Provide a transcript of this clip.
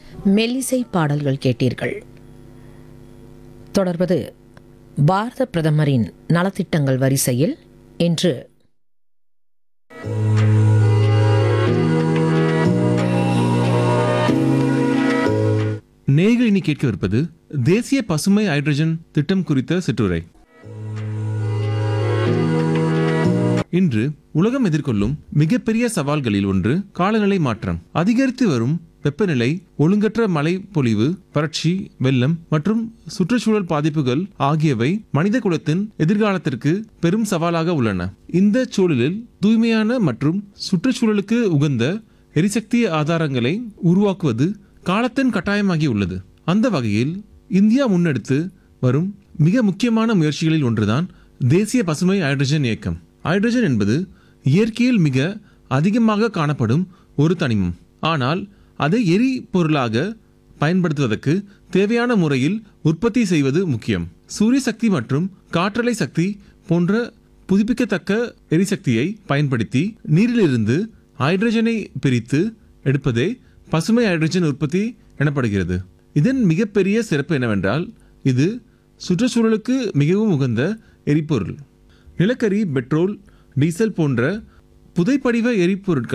மெல்லிசை பாடல்கள் கேட்டீர்கள் தொடர்வது பாரத பிரதமரின் நலத்திட்டங்கள் வரிசையில் இன்று நேயர்கள் இனி கேட்கவிருப்பது தேசிய பசுமை ஹைட்ரஜன் திட்டம் குறித்த சிற்றுரை இன்று உலகம் எதிர்கொள்ளும் மிகப்பெரிய சவால்களில் ஒன்று காலநிலை மாற்றம் அதிகரித்து வரும் வெப்பநிலை ஒழுங்கற்ற மழை பொழிவு வறட்சி வெள்ளம் மற்றும் சுற்றுச்சூழல் பாதிப்புகள் ஆகியவை மனித குலத்தின் எதிர்காலத்திற்கு பெரும் சவாலாக உள்ளன இந்த சூழலில் தூய்மையான மற்றும் சுற்றுச்சூழலுக்கு உகந்த எரிசக்தி ஆதாரங்களை உருவாக்குவது காலத்தின் கட்டாயமாகி உள்ளது அந்த வகையில் இந்தியா முன்னெடுத்து வரும் மிக முக்கியமான முயற்சிகளில் ஒன்றுதான் தேசிய பசுமை ஹைட்ரஜன் இயக்கம் ஹைட்ரஜன் என்பது இயற்கையில் மிக அதிகமாக காணப்படும் ஒரு தனிமம் ஆனால் அதை எரிபொருளாக பயன்படுத்துவதற்கு தேவையான முறையில் உற்பத்தி செய்வது முக்கியம் சூரிய சக்தி மற்றும் காற்றலை சக்தி போன்ற புதுப்பிக்கத்தக்க எரிசக்தியை பயன்படுத்தி நீரிலிருந்து ஹைட்ரஜனை பிரித்து எடுப்பதே பசுமை ஹைட்ரஜன் உற்பத்தி எனப்படுகிறது இதன் மிகப்பெரிய சிறப்பு என்னவென்றால் இது சுற்றுச்சூழலுக்கு மிகவும் உகந்த எரிபொருள் நிலக்கரி பெட்ரோல் டீசல் போன்ற புதைப்படிவ எரிபொருட்கள்